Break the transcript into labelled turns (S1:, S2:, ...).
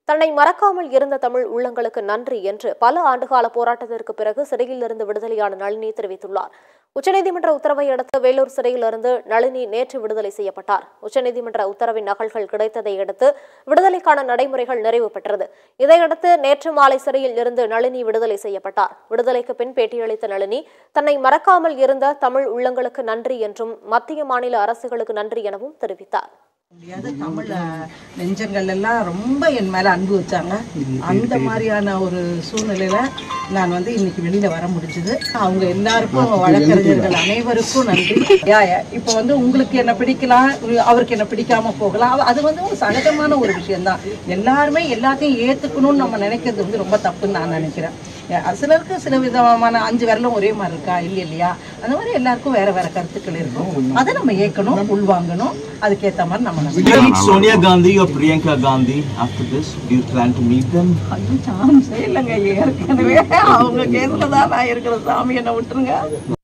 S1: தன்னை மறக்காமல் இருந்த தமிழ் உள்ளங்களுக்கு நன்றி என்று பல ஆண்டுகால போராட்டத்திற்கு பிறகு சிறையிலிருந்து விடுதலையான நளினி தெரிவித்துள்ளார் உச்சநீதிமன்ற உத்தரவை அடுத்து வேலூர் சிறையிலிருந்து நளினி நேற்று விடுதலை செய்யப்பட்டார் உச்சநீதிமன்ற உத்தரவின் நகல்கள் கிடைத்ததை அடுத்து விடுதலைக்கான நடைமுறைகள் நிறைவு பெற்றது இதையடுத்து நேற்று மாலை சிறையில் இருந்து நளினி விடுதலை செய்யப்பட்டார் விடுதலைக்கு பின் பேட்டியளித்த நளினி தன்னை மறக்காமல் இருந்த தமிழ் உள்ளங்களுக்கு நன்றி என்றும் மத்திய மாநில அரசுகளுக்கு நன்றி எனவும் தெரிவித்தார்
S2: முடியாது தமிழ் அஹ், நெஞ்சங்கள் எல்லாம் ரொம்ப என் மேல அன்பு வச்சாங்க அந்த மாதிரியான ஒரு சூழ்நிலையில நான் வந்து இன்னைக்கு வெளியில வர முடிஞ்சது அவங்க எல்லாருக்கும் வழக்கறிஞர்கள் அனைவருக்கும் நன்றி யா, யா. இப்போ வந்து உங்களுக்கு என்ன பிடிக்கலாம் அவருக்கு என்ன பிடிக்காம போகலாம் அவ- அது வந்து ஒரு சகஜமான ஒரு விஷயம்தான் எல்லாருமே எல்லாத்தையும் ஏத்துக்கணும்னு நம்ம நினைக்கிறது வந்து ரொம்ப தப்புன்னு நான் நினைக்கிறேன் யா, சிலருக்கு சில விதமான அஞ்சு விரலும் ஒரே மாதிரி இருக்கா இல்லை இல்லையா அந்த மாதிரி எல்லாருக்கும் வேற வேற கருத்துக்கள் இருக்கும் அதை நம்ம ஏற்கணும் உள்வாங்கணும் அதுக்கேற்ற மாதிரி நம்ம
S3: Will you meet Sonia Gandhi or Priyanka Gandhi after this? Do you plan to meet them?
S2: அது சான்ஸே இல்லைங்க ஏற்கனவே அவங்க கேஸ்ல தான் நான் இருக்கிற சாமி என்னை விட்டுருங்க